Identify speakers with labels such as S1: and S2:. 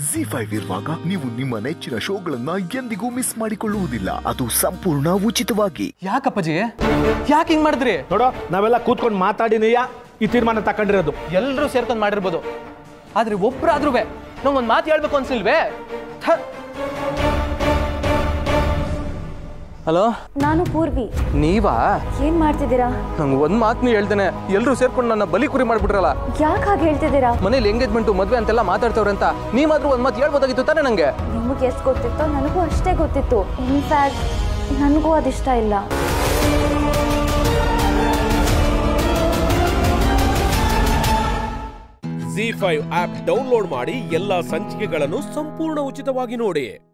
S1: G five ಇರುವಾಗ ನೀವು ನಿಮ್ಮ ನೆಚ್ಚಿನ ಶೋಗಳನ್ನ ಎಂದಿಗೂ ಮಿಸ್ ಮಾಡಿಕೊಳ್ಳುವುದಿಲ್ಲ ಅದು ಸಂಪೂರ್ಣ ಉಚಿತವಾಗಿ
S2: ಯಾಕಪ್ಪಾಜಿ ಯಾಕೆ ಹಿಂಗ್ ಮಾಡಿದ್ರಿ
S3: ನೋಡೋ ನಾವೆಲ್ಲ ಕೂತ್ಕೊಂಡು ಮಾತಾಡಿನಯ್ಯ ಈ ತೀರ್ಮಾನ ತಗೊಂಡಿರೋದು
S2: ಎಲ್ಲರೂ ಸೇರ್ಕೊಂಡು ಮಾಡಿರ್ಬೋದು ಆದ್ರೆ ಒಬ್ರಾದ್ರೂ ನಂಗೊಂದು ಮಾತು ಹೇಳ್ಬೇಕು ಅನ್ಸಿಲ್ವೇ ಹಲೋ
S4: ನಾನು ಪೂರ್ವಿ
S2: ನೀವಾ
S4: ಏನ್ ಮಾಡ್ತಿದ್ದೀರಾ
S2: ನಂಗೆ ಒಂದ್ ಮಾತು ನೀವು ಹೇಳ್ತೇನೆ ಎಲ್ಲರೂ ಸೇರ್ಕೊಂಡು ನನ್ನ ಬಲಿ ಕುರಿ ಮಾಡ್ಬಿಟ್ರಲ್ಲ
S4: ಯಾಕೆ ಹಾಗೆ ಹೇಳ್ತಿದ್ದೀರಾ
S2: ಮನೇಲಿ ಎಂಗೇಜ್ಮೆಂಟು ಮದ್ವೆ ಅಂತೆಲ್ಲ ಮಾತಾಡ್ತವ್ರೆ ಅಂತ ನೀವಾದ್ರೂ ಒಂದ್ ಮಾತು ಹೇಳ್ಬೋದಾಗಿತ್ತು ತಾನೇ ನಂಗೆ
S4: ನಿಮಗೆ ಎಷ್ಟು ಗೊತ್ತಿತ್ತೋ ನನಗೂ ಅಷ್ಟೇ ಗೊತ್ತಿತ್ತು ಇನ್ಫ್ಯಾಕ್ಟ್ ನನಗೂ ಅದಿಷ್ಟ ಇಲ್ಲ
S5: ಜಿ ಫೈವ್ ಆಪ್ ಡೌನ್ಲೋಡ್ ಮಾಡಿ ಎಲ್ಲಾ ಸಂಚಿಕೆಗಳನ್ನು ಸಂಪೂರ್ಣ ಉಚಿತವಾಗಿ ನೋಡಿ